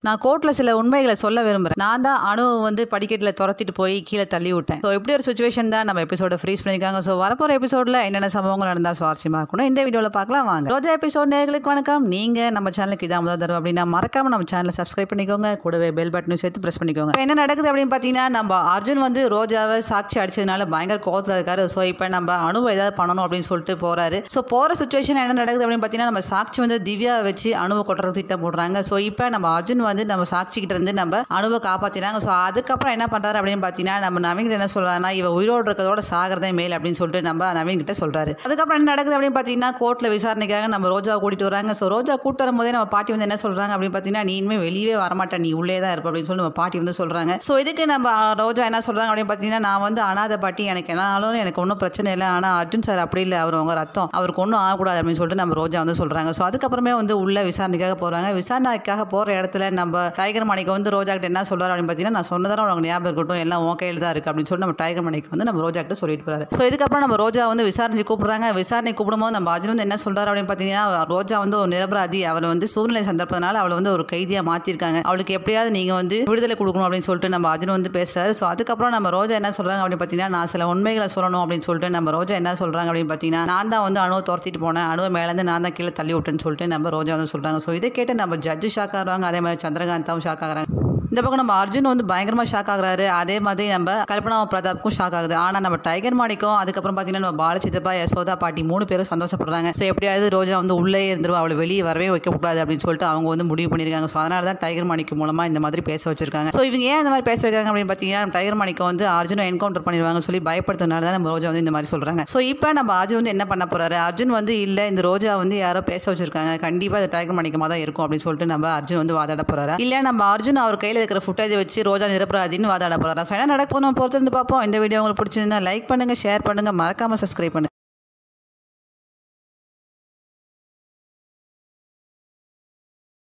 நான் கோர்ட்டில் சில உண்மைகளை சொல்ல விரும்புகிறேன் நான் தான் அணு வந்து படிக்கட்டில் துரத்திட்டு போய் கீழே தள்ளி விட்டேன் ஸோ இப்படி ஒரு சுச்சுவேஷன் தான் நம்ம எபிசோட ஃப்ரீஸ் பண்ணியிருக்காங்க ஸோ வரப்போகிற எபிசோடில் என்னென்ன சம்பவங்கள் நடந்தால் சுவாரஸ்யமாக இருக்கணும் இந்த வீடியோவில் பார்க்கலாம் வாங்க ரோஜா எபிசோட் நேர்களுக்கு வணக்கம் நீங்கள் நம்ம சேனலுக்கு இதான் முதல் தடவை அப்படின்னா மறக்காம நம்ம சேனலை சப்ஸ்கிரைப் பண்ணிக்கோங்க கூடவே பெல் பட்டனும் சேர்த்து ப்ரெஸ் பண்ணிக்கோங்க இப்போ என்ன நடக்குது அப்படின்னு பார்த்தீங்கன்னா நம்ம அர்ஜுன் வந்து ரோஜாவை சாட்சி அடிச்சதுனால பயங்கர கோவத்தில் இருக்காரு ஸோ இப்போ நம்ம அணுவை ஏதாவது பண்ணணும் அப்படின்னு சொல்லிட்டு போறாரு ஸோ போகிற சுச்சுவேஷன் என்ன நடக்குது அப்படின்னு பார்த்தீங்கன்னா நம்ம சாட்சி வந்து திவ்யா வச்சு அணுவை கொட்டுறது திட்டம் போடுறாங்க ஸோ இப்போ நம்ம அர்ஜுன் வந்து நம்ம சாட்சி கிட்ட இருந்து நம்ம அணுவை காப்பாற்றினாங்க ஸோ அதுக்கப்புறம் என்ன பண்ணுறாரு அப்படின்னு பார்த்தீங்கன்னா நம்ம நவீன் கிட்ட என்ன சொல்றாருன்னா இவ உயிரோடு இருக்கிறதோட சாகிறதே மேல் அப்படின்னு சொல்லிட்டு நம்ம நவீன் கிட்ட சொல்றாரு அதுக்கப்புறம் என்ன நடக்குது அப்படின்னு பார்த்தீங்கன்னா கோர்ட்டில் விசாரணைக்காக நம்ம ரோஜா கூட்டிட்டு வராங்க ஸோ ரோஜா கூட்டு வரும்போதே நம்ம பாட்டி வந்து என்ன சொல்றாங்க அப்படின்னு பார்த்தீங்கன்னா நீ இனிமேல் வெளியே வரமாட்டேன் நீ உள்ளே தான் இருப்ப அப்படின்னு சொல்லி நம்ம பாட்டி வந்து சொல்றாங்க ஸோ இதுக்கு நம்ம ரோஜா என்ன சொல்றாங்க அப்படின்னு பார்த்தீங்கன்னா நான் வந்து அனாதை பாட்டி எனக்கு என்னாலும் எனக்கு ஒன்றும் பிரச்சனை இல்லை ஆனால் அர்ஜுன் சார் அப்படி இல்லை அவர் உங்க ரத்தம் அவருக்கு ஒன்றும் ஆகக்கூடாது அப்படின்னு சொல்லிட்டு நம்ம ரோஜா வந்து சொல்றாங்க ஸோ அதுக்கப்புறமே வந்து உள்ள விசாரணைக்காக போறாங்க விசாரணைக்காக போற இடத்துல நம்ம டைகர் மணிக்கு வந்து ரோஜா கிட்ட என்ன சொல்றாரு அப்படின்னு பார்த்தீங்கன்னா நான் சொன்னதான உனக்கு ஞாபகம் இருக்கட்டும் எல்லாம் உன் கையில் தான் இருக்கு அப்படின்னு சொல்லி நம்ம டைகர் மணிக்கு வந்து நம்ம ரோஜா கிட்ட சொல்லிட்டு போறாரு ஸோ இதுக்கப்புறம் நம்ம ரோஜா வந்து விசாரணை கூப்பிடுறாங்க விசாரணை கூப்பிடும்போது நம்ம அர்ஜுன் வந்து என்ன சொல்றாரு அப்படின்னு பார்த்தீங்கன்னா ரோஜா வந்து ஒரு நிரபராதி அவளை வந்து சூழ்நிலை சந்தர்ப்பத்தினால அவளை வந்து ஒரு கைதியா மாத்திருக்காங்க அவளுக்கு எப்படியாவது நீங்க வந்து விடுதலை கொடுக்கணும் அப்படின்னு சொல்லிட்டு நம்ம அர்ஜுன் வந்து பேசுறாரு ஸோ அதுக்கப்புறம் நம்ம ரோஜா என்ன சொல்றாங்க அப்படின்னு பார்த்தீங்கன்னா நான் சில உண்மைகளை சொல்லணும் அப்படின்னு சொல்லிட்டு நம்ம ரோஜா என்ன சொல்றாங்க அப்படின்னு பார்த்தீங்கன்னா நான் தான் வந்து அணுவை துரத்திட்டு போனேன் அணுவை மேலேருந்து நான் தான் கீழே தள்ளி விட்டேன்னு சொல்லிட்டு நம்ம ரோஜா வந்து சொல்றாங்க ஸோ இதை கேட்டு நம்ம ஜட்ஜு ஷாக் ஆகுறாங்க அதே மாதிரி சந்திரகாந்தாவும் ஷாக் ஆகுறாங்க இந்த பக்கம் நம்ம அர்ஜுன் வந்து பயங்கரமாக ஷாக் ஆகுறாரு அதே மாதிரி நம்ம கல்பனா பிரதாப்புக்கும் ஷாக் ஆகுது ஆனால் நம்ம டைகர் மாடிக்கும் அதுக்கப்புறம் பார்த்தீங்கன்னா நம்ம பால சித்தப்பா யசோதா பாட்டி மூணு பேரும் சந்தோஷப்படுறாங்க ஸோ எப்படியாவது ரோஜா வந்து உள்ளே இருந்துருவா அவளை வெளியே வரவே வைக்கக்கூடாது அப்படின்னு சொல்லிட்டு அவங்க வந்து முடிவு பண்ணியிருக்காங்க ஸோ அதனால தான் டைகர் மாணிக்கு மூலமாக இந்த மாதிரி பேச வச்சிருக்காங்க ஸோ இவங்க ஏன் இந்த மாதிரி பேச வைக்கிறாங்க அப்படின்னு பார்த்தீங்கன்னா நம்ம டைகர் மாணிக்கம் வந்து அர்ஜுனை என்கவுண்டர் பண்ணிடுவாங்கன்னு சொல்லி பயப்படுறதுனால தான் நம்ம ரோஜா வந்து இந்த மாதிரி சொல்கிறாங்க ஸோ இப்போ நம்ம அர்ஜுன் வந்து என்ன பண்ண போறாரு அர்ஜுன் வந்து இல்லை இந்த ரோஜா வந்து யாரோ பேச வச்சிருக்காங்க கண்டிப்பாக அது டைகர் மாணிக்கமாக தான் இருக்கும் அப்படின்னு சொல்லிட்டு நம்ம அர்ஜுன் வந்து வாதாட போறாரு இல்லை நம்ம அர்ஜுன் அவர் கையில் இருக்கிற ஃபுட்டேஜ் வச்சு ரோஜா நிரப்பராதின்னு வாதாட போறாரு ஸோ என்ன நடக்க போகிறோம் பொறுத்திருந்து பார்ப்போம் இந்த வீடியோ உங்களுக்கு பிடிச்சிருந்தா லைக் பண்ணுங்க ஷேர் பண்ணுங்க மறக்காம சப்ஸ்கிரைப் பண்ணுங்க